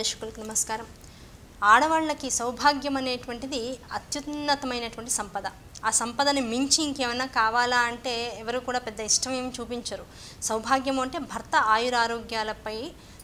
ప్రేక్షకులకు నమస్కారం ఆడవాళ్ళకి సౌభాగ్యం అనేటువంటిది అత్యున్నతమైనటువంటి సంపద ఆ సంపదని మించి ఇంకేమైనా కావాలా అంటే ఎవరు కూడా పెద్ద ఇష్టం ఏమి చూపించరు సౌభాగ్యం అంటే భర్త ఆయురారోగ్యాలపై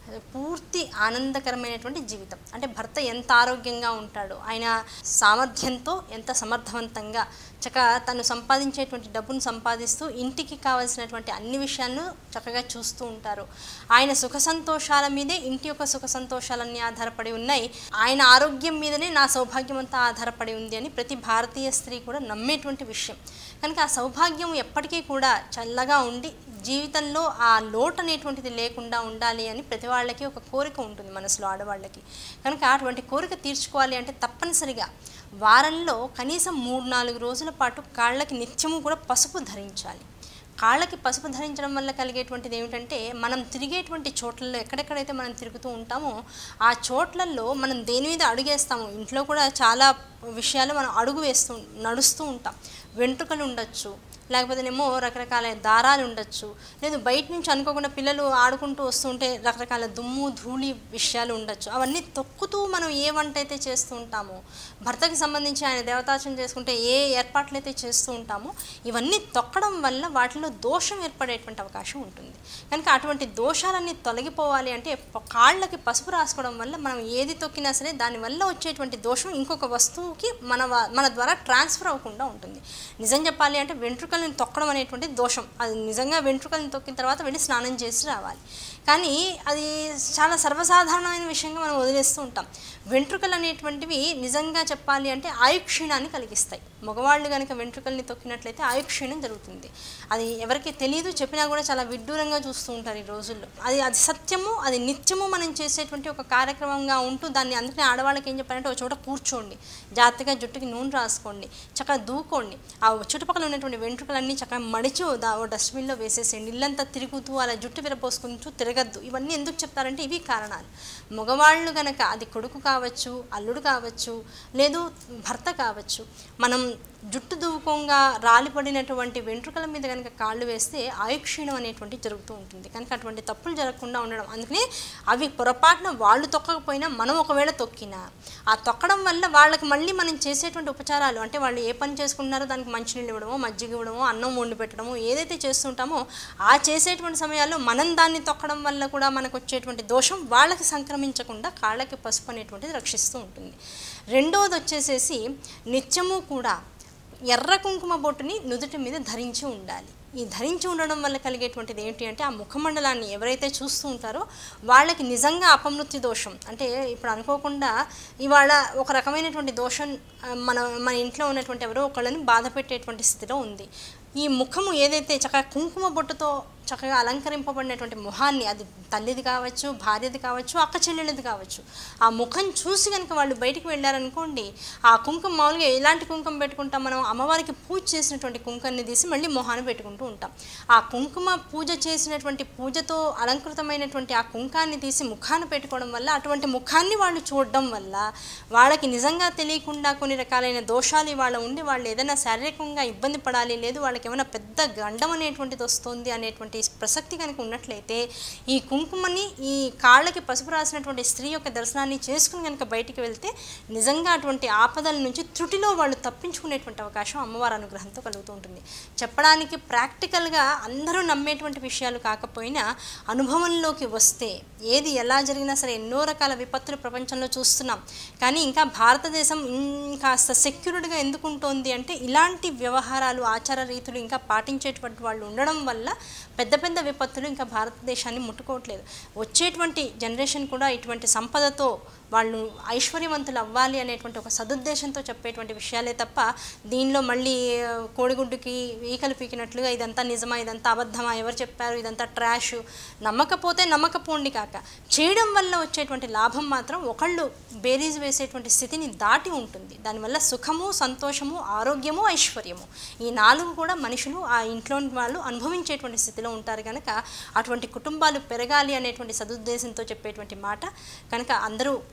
పూర్తి ఆనందకరమైనటువంటి జీవితం అంటే భర్త ఎంత ఆరోగ్యంగా ఉంటాడో ఆయన సామర్థ్యంతో ఎంత సమర్థవంతంగా చక్కగా తను సంపాదించేటువంటి డబ్బును సంపాదిస్తూ ఇంటికి కావాల్సినటువంటి అన్ని విషయాలను చక్కగా చూస్తూ ఉంటారు ఆయన సుఖ సంతోషాల మీదే ఇంటి యొక్క సుఖ సంతోషాలన్నీ ఆధారపడి ఉన్నాయి ఆయన ఆరోగ్యం మీదనే నా సౌభాగ్యం అంతా ఆధారపడి ఉంది అని ప్రతి భారతీయ స్త్రీ కూడా నమ్మేటువంటి విషయం కనుక ఆ సౌభాగ్యం ఎప్పటికీ కూడా చల్లగా ఉండి జీవితంలో ఆ లోటు అనేటువంటిది లేకుండా ఉండాలి అని ప్రతి వాళ్ళకి ఒక కోరిక ఉంటుంది మనసులో ఆడవాళ్ళకి కనుక అటువంటి కోరిక తీర్చుకోవాలి అంటే తప్పనిసరిగా వారంలో కనీసం మూడు నాలుగు రోజుల పాటు కాళ్ళకి నిత్యము కూడా పసుపు ధరించాలి కాళ్ళకి పసుపు ధరించడం వల్ల కలిగేటువంటిది ఏమిటంటే మనం తిరిగేటువంటి చోట్లలో ఎక్కడెక్కడైతే మనం తిరుగుతూ ఉంటామో ఆ చోట్లలో మనం దేని మీద అడుగేస్తాము ఇంట్లో కూడా చాలా విషయాలు మనం అడుగు వేస్తూ నడుస్తూ ఉంటాం వెంట్రుకలు ఉండొచ్చు లేకపోతేనేమో రకరకాల దారాలు ఉండొచ్చు లేదు బయట నుంచి అనుకోకుండా పిల్లలు ఆడుకుంటూ వస్తుంటే రకరకాల దుమ్ము ధూళి విషయాలు ఉండొచ్చు అవన్నీ తొక్కుతూ మనం ఏ వంట అయితే చేస్తూ ఉంటామో భర్తకి సంబంధించి ఆయన దేవతార్చన చేసుకుంటే ఏ ఏర్పాట్లు అయితే చేస్తూ ఉంటామో ఇవన్నీ తొక్కడం వల్ల వాటిలో దోషం ఏర్పడేటువంటి అవకాశం ఉంటుంది కనుక అటువంటి దోషాలన్నీ తొలగిపోవాలి అంటే ప- కాళ్ళకి పసుపు రాసుకోవడం వల్ల మనం ఏది తొక్కినా సరే దానివల్ల వచ్చేటువంటి దోషం ఇంకొక వస్తువుకి మన వ- మన ద్వారా ట్రాన్స్ఫర్ అవ్వకుండా ఉంటుంది నిజం చెప్పాలి అంటే వెంట్రుకలను తొక్కడం అనేటువంటి దోషం అది నిజంగా వెంట్రుకలను తొక్కిన తర్వాత వెళ్ళి స్నానం చేసి రావాలి కానీ అది చాలా సర్వసాధారణమైన విషయంగా మనం వదిలేస్తూ ఉంటాం వెంట్రుకలు అనేటువంటివి నిజంగా చెప్పాలి అంటే ఆయుక్షీణాన్ని కలిగిస్తాయి మగవాళ్ళు కనుక వెంట్రుకల్ని తొక్కినట్లయితే ఆయుక్షీణం జరుగుతుంది అది ఎవరికి తెలియదు చెప్పినా కూడా చాలా విడ్డూరంగా చూస్తూ ఉంటారు ఈ రోజుల్లో అది అది సత్యము అది నిత్యము మనం చేసేటువంటి ఒక కార్యక్రమంగా ఉంటూ దాన్ని అందుకని ఆడవాళ్ళకి ఏం చెప్పారంటే ఒక చోట కూర్చోండి జాగ్రత్తగా జుట్టుకి నూనె రాసుకోండి చక్కగా దూకోండి ఆ చుట్టుపక్కల ఉన్నటువంటి వెంట్రుకలన్నీ చక్కగా మడిచి ఓ దా- ఓ డస్ట్బిన్లో వేసేసేయండి ఇల్లంతా తిరుగుతూ అలా జుట్టు విరపోసుకుంటూ తిరగద్దు ఇవన్నీ ఎందుకు చెప్తారంటే ఇవి కారణాలు మగవాళ్ళు గనక అది కొడుకు కావచ్చు అల్లుడు కావచ్చు లేదు భర్త కావచ్చు మనం జుట్టు దువ్వుకోంగా రాలిపడినటువంటి వెంట్రుకల మీద కనుక కాళ్ళు వేస్తే ఆయుక్షీణం అనేటువంటి జరుగుతూ ఉంటుంది కనుక అటువంటి తప్పులు జరగకుండా ఉండడం అందుకని అవి పొరపాటున వాళ్ళు తొక్కకపోయినా మనం ఒకవేళ తొక్కినా ఆ తొక్కడం వల్ల వాళ్ళకి మళ్ళీ మనం చేసేటువంటి ఉపచారాలు అంటే వాళ్ళు ఏ పని చేసుకుంటున్నారో దానికి మంచినీళ్ళు ఇవ్వడమో మజ్జిగ ఇవ్వడమో అన్నం వండి పెట్టడమో ఏదైతే చేస్తుంటామో ఆ చేసేటువంటి సమయాల్లో మనం దాన్ని తొక్కడం వల్ల కూడా మనకు వచ్చేటువంటి దోషం వాళ్ళకి సంక్రమించకుండా కాళ్ళకి పసుపు అనేటువంటిది రక్షిస్తూ ఉంటుంది రెండవది వచ్చేసేసి నిత్యము కూడా ఎర్ర కుంకుమ బొట్టుని నుదుటి మీద ధరించి ఉండాలి ఈ ధరించి ఉండడం వల్ల కలిగేటువంటిది ఏంటి అంటే ఆ ముఖమండలాన్ని ఎవరైతే చూస్తూ ఉంటారో వాళ్ళకి నిజంగా అపమృత్యు దోషం అంటే ఇప్పుడు అనుకోకుండా ఇవాళ ఒక రకమైనటువంటి దోషం ఆ, మన మన ఇంట్లో ఉన్నటువంటి ఎవరో ఒకళ్ళని బాధ పెట్టేటువంటి స్థితిలో ఉంది ఈ ముఖము ఏదైతే చక్కగా కుంకుమ బొట్టుతో చక్కగా అలంకరింపబడినటువంటి ముఖాన్ని అది తల్లిది కావచ్చు భార్యది కావచ్చు అక్క చెల్లెలది కావచ్చు ఆ ముఖం చూసి కనుక వాళ్ళు బయటికి వెళ్ళారనుకోండి ఆ కుంకుమ మామూలుగా ఎలాంటి కుంకుమ పెట్టుకుంటాం మనం అమ్మవారికి పూజ చేసినటువంటి కుంకుమని తీసి మళ్ళీ మొహాన్ని పెట్టుకుంటూ ఉంటాం ఆ కుంకుమ పూజ చేసినటువంటి పూజతో అలంకృతమైనటువంటి ఆ కుంకాన్ని తీసి ముఖాన్ని పెట్టుకోవడం వల్ల అటువంటి ముఖాన్ని వాళ్ళు చూడడం వల్ల వాళ్ళకి నిజంగా తెలియకుండా కొన్ని రకాలైన దోషాలు ఇవాళ ఉండి వాళ్ళు ఏదైనా శారీరకంగా ఇబ్బంది పడాలి లేదు వాళ్ళకి ఏమైనా పెద్ద గండం అనేటువంటిది వస్తుంది అనేటువంటి ప్రసక్తి కనుక ఉన్నట్లయితే ఈ కుంకుమని ఈ కాళ్ళకి పసుపు రాసినటువంటి స్త్రీ యొక్క దర్శనాన్ని చేసుకుని కనుక బయటికి వెళ్తే నిజంగా అటువంటి ఆపదల నుంచి త్రుటిలో వాళ్ళు తప్పించుకునేటువంటి అవకాశం అమ్మవారి అనుగ్రహంతో కలుగుతూ ఉంటుంది చెప్పడానికి ప్రాక్టికల్గా అందరూ నమ్మేటువంటి విషయాలు కాకపోయినా అనుభవంలోకి వస్తే ఏది ఎలా జరిగినా సరే ఎన్నో రకాల విపత్తులు ప్రపంచంలో చూస్తున్నాం కానీ ఇంకా భారతదేశం ఇంకాస్త సెక్యూర్డ్గా ఎందుకు ఉంటుంది అంటే ఇలాంటి వ్యవహారాలు ఆచార రీతులు ఇంకా పాటించేటువంటి వాళ్ళు ఉండడం వల్ల పెద్ద పెద్ద విపత్తులు ఇంకా భారతదేశాన్ని ముట్టుకోవట్లేదు వచ్చేటువంటి జనరేషన్ కూడా ఇటువంటి సంపదతో వాళ్ళు ఐశ్వర్యవంతులు అవ్వాలి అనేటువంటి ఒక సదుద్దేశంతో చెప్పేటువంటి విషయాలే తప్ప దీనిలో మళ్ళీ ఆ, కోడిగుడ్డుకి ఈకలు పీకినట్లుగా ఇదంతా నిజమా ఇదంతా అబద్ధమా ఎవరు చెప్పారు ఇదంతా ట్రాష్ నమ్మకపోతే నమ్మకపోండి కాక చేయడం వల్ల వచ్చేటువంటి లాభం మాత్రం ఒకళ్ళు బేరీజ్ వేసేటువంటి స్థితిని దాటి ఉంటుంది దానివల్ల సుఖము సంతోషము ఆరోగ్యము ఐశ్వర్యము ఈ నాలుగు కూడా మనుషులు ఆ ఇంట్లో వాళ్ళు అనుభవించేటువంటి స్థితిలో ఉంటారు కనుక అటువంటి కుటుంబాలు పెరగాలి అనేటువంటి సదుద్దేశంతో చెప్పేటువంటి మాట కనుక అందరూ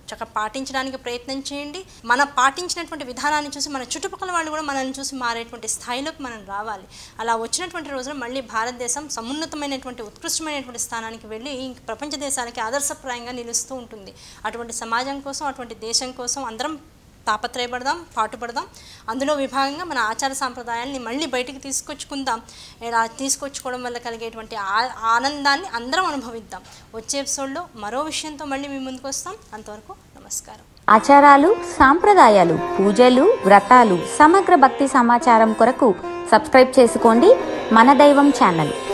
చక్కగా పాటించడానికి ప్రయత్నం చేయండి మన పాటించినటువంటి విధానాన్ని చూసి మన చుట్టుపక్కల వాళ్ళు కూడా మనల్ని చూసి మారేటువంటి స్థాయిలోకి మనం రావాలి అలా వచ్చినటువంటి రోజున మళ్ళీ భారతదేశం సమున్నతమైనటువంటి ఉత్కృష్టమైనటువంటి స్థానానికి వెళ్ళి ఇంక ప్రపంచ దేశాలకి ఆదర్శప్రాయంగా నిలుస్తూ ఉంటుంది అటువంటి సమాజం కోసం అటువంటి దేశం కోసం అందరం తాపత్రయపడదాం పాటుపడదాం అందులో విభాగంగా మన ఆచార సాంప్రదాయాల్ని మళ్ళీ బయటికి తీసుకొచ్చుకుందాం ఇలా తీసుకొచ్చుకోవడం వల్ల కలిగేటువంటి ఆ- ఆనందాన్ని అందరం అనుభవిద్దాం వచ్చే ఎపిసోడ్లో మరో విషయంతో మళ్ళీ మీ ముందుకు వస్తాం అంతవరకు నమస్కారం ఆచారాలు సాంప్రదాయాలు పూజలు వ్రతాలు సమగ్ర భక్తి సమాచారం కొరకు సబ్స్క్రైబ్ చేసుకోండి మన దైవం ఛానల్